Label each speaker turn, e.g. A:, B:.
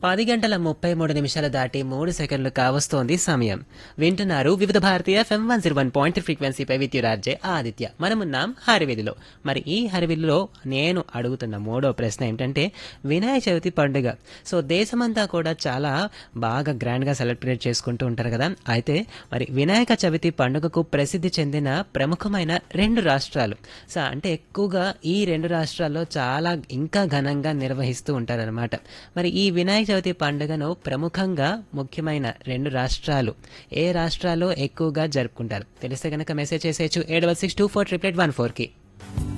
A: పది గంటల ముప్పై మూడు నిమిషాలు దాటి మూడు సెకండ్లు కావస్తోంది సమయం వింటున్నారు Vividh Bharati FM one zero one point ఫ్రీక్వెన్సీపై విద్యురార్జే ఆదిత్య మనమున్నాం హరివిధిలో మరి ఈ హరివిధిలో నేను అడుగుతున్న మూడో ప్రశ్న ఏమిటంటే వినాయక చవితి పండుగ సో దేశమంతా కూడా చాలా బాగా గ్రాండ్గా సెలబ్రేట్ చేసుకుంటూ ఉంటారు కదా అయితే మరి వినాయక చవితి పండుగకు ప్రసిద్ధి చెందిన ప్రముఖమైన రెండు రాష్ట్రాలు సో అంటే ఎక్కువగా ఈ రెండు రాష్ట్రాల్లో చాలా ఇంకా ఘనంగా నిర్వహిస్తూ ఉంటారనమాట మరి ఈ వినాయక చవితి పండుగను ప్రముఖంగా ముఖ్యమైన రెండు రాష్ట్రాలు ఏ రాష్ట్రాల్లో ఎక్కువగా జరుపుకుంటారు తెలిస్తే కనుక మెసేజ్ చేసేయచ్చు ఏడు six two four triple eight one ఫోర్కి